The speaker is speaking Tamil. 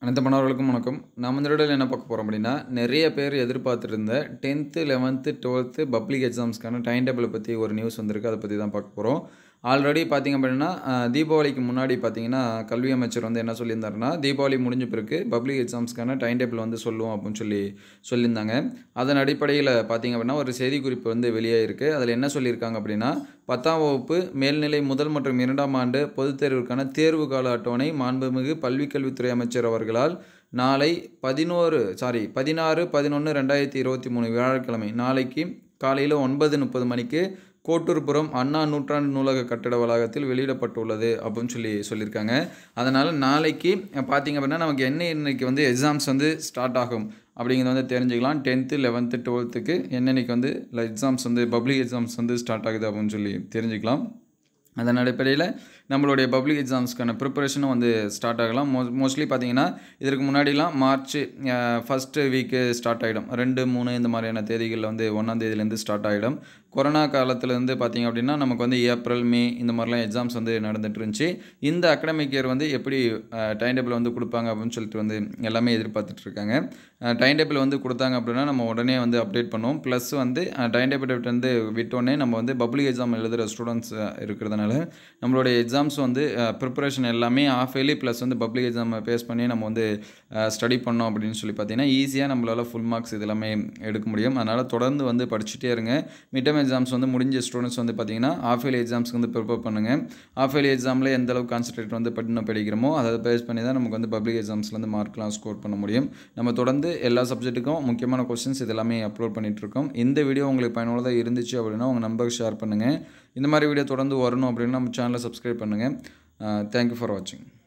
அனைத்து மாணவர்களுக்கும் வணக்கம் நம்ம இந்த வீடியோவில் என்ன பார்க்க போகிறோம் அப்படின்னா நிறைய பேர் எதிர்பார்த்துருந்த டென்த்து லெவன்த்து டுவெல்த்து பப்ளிக் எக்ஸாம்ஸ்க்கான டைம் டேபிளை பற்றி ஒரு நியூஸ் வந்திருக்கு அதை பற்றி தான் பார்க்க போகிறோம் ஆல்ரெடி பார்த்திங்க அப்படின்னா அஹ், தீபாவளிக்கு முன்னாடி பார்த்தீங்கன்னா கல்வி அமைச்சர் வந்து என்ன சொல்லியிருந்தாருன்னா தீபாவளி முடிஞ்ச பிறகு பப்ளிக் எக்ஸாம்ஸ்க்கான டைம் டேபிள் வந்து சொல்லுவோம் அப்படின்னு சொல்லி சொல்லியிருந்தாங்க அதன் அடிப்படையில் பார்த்தீங்க அப்படின்னா ஒரு செய்திக்குறிப்பு வந்து வெளியாயிருக்கு அதில் என்ன சொல்லியிருக்காங்க அப்படின்னா பத்தாம் வகுப்பு மேல்நிலை முதல் மற்றும் இரண்டாம் ஆண்டு பொதுத் தேர்வுக்கான தேர்வு கால அட்டவணை மாண்புமிகு பள்ளிக்கல்வித்துறை அமைச்சர் அவர்களால் நாளை பதினோரு சாரி பதினாறு பதினொன்று ரெண்டாயிரத்தி இருபத்தி மூணு வியாழக்கிழமை நாளைக்கு காலையில் ஒன்பது முப்பது மணிக்கு கோட்டூர்புரம் அண்ணா நூற்றாண்டு நூலக கட்டட வளாகத்தில் வெளியிடப்பட்டுள்ளது அப்படின்னு சொல்லி சொல்லியிருக்காங்க அதனால் நாளைக்கு பார்த்தீங்க அப்படின்னா நமக்கு என்ன இன்னைக்கு வந்து எக்ஸாம்ஸ் வந்து ஸ்டார்ட் ஆகும் அப்படிங்கிறத வந்து தெரிஞ்சுக்கலாம் டென்த்து லெவன்த்து டுவெல்த்துக்கு என்னென்னைக்கு வந்து எக்ஸாம்ஸ் வந்து பப்ளிக் எக்ஸாம்ஸ் வந்து ஸ்டார்ட் ஆகுது அப்படின்னு சொல்லி தெரிஞ்சுக்கலாம் அதன் அடிப்படையில் நம்மளுடைய பப்ளிக் எக்ஸாம்ஸ்க்கான ப்ரிப்பரேஷனும் வந்து ஸ்டார்ட் ஆகலாம் மோ மோஸ்ட்லி பார்த்தீங்கன்னா இதற்கு முன்னாடிலாம் மார்ச் ஃபஸ்ட்டு வீக்கு ஸ்டார்ட் ஆகிடும் ரெண்டு மூணு இந்த மாதிரியான தேதிகளில் வந்து ஒன்றாம் தேதியிலேருந்து ஸ்டார்ட் ஆகிடும் கொரோனா காலத்துலேருந்து பார்த்தீங்க அப்படின்னா நமக்கு வந்து ஏப்ரல் மே இந்த மாதிரிலாம் எக்ஸாம்ஸ் வந்து நடந்துட்டு இருந்துச்சு இந்த அகடமிக் இயர் வந்து எப்படி டைம் டேபிள் வந்து கொடுப்பாங்க அப்படின்னு சொல்லிட்டு வந்து எல்லாமே எதிர்பார்த்துட்டு இருக்காங்க டைம் டேபிள் வந்து கொடுத்தாங்க அப்படின்னா நம்ம உடனே வந்து அப்டேட் பண்ணுவோம் ப்ளஸ் வந்து டைம் டேபிள் வந்து விட்டோடனே நம்ம வந்து பப்ளிக் எக்ஸாம் எழுதுகிற ஸ்டூடெண்ட்ஸ் இருக்கிறதுனால நம்மளுடைய எக்ஸாம்ஸ் வந்து ப்ரிப்பரேஷன் எல்லாமே ஆஃப் இயர்லி ப்ளஸ் வந்து பப்ளிக் எக்ஸாம் பேஸ் பண்ணி நம்ம வந்து ஸ்டடி பண்ணோம் அப்படின்னு சொல்லி பார்த்தீங்கன்னா ஈஸியாக நம்மளால் ஃபுல் மார்க்ஸ் இது எல்லாமே எடுக்க முடியும் அதனால் தொடர்ந்து வந்து படிச்சுட்டே இருங்க மிட் டேர்ம் எக்ஸாம்ஸ் வந்து முடிஞ்ச ஸ்டூடெண்ட்ஸ் வந்து பார்த்தீங்கன்னா ஆஃப் இயர்லி எக்ஸாம்ஸ்க்கு வந்து ப்ரிப்பேர் பண்ணுங்கள் ஆஃப் இயர்லி எக்ஸாமில் எந்த அளவுக்கு கான்சன்ட்ரேட் வந்து பண்ண படிக்கிறோமோ அதை பேஸ் பண்ணி தான் நமக்கு வந்து பப்ளிக் எக்ஸாம்ஸ்லேருந்து மார்க்லாம் ஸ்கோர் பண்ண முடியும் நம்ம தொடர்ந்து எல்லா சப்ஜெக்ட்டுக்கும் முக்கியமான கொஸ்டின்ஸ் இது எல்லாமே அப்லோட் பண்ணிட்டு இருக்கோம் இந்த வீடியோ உங்களுக்கு பயனுள்ளதாக இருந்துச்சு அப்படின்னா உங்கள் நம்பருக்கு ஷேர் பண்ணுங்கள் இந்த மாதிரி வீடியோ தொடர்ந்து வரணும் அப்படின்னா நம்ம சேனலை சப்ஸ்கிரைப் பண்ணுங்கள் தேங்க்யூ ஃபார் வாட்சிங்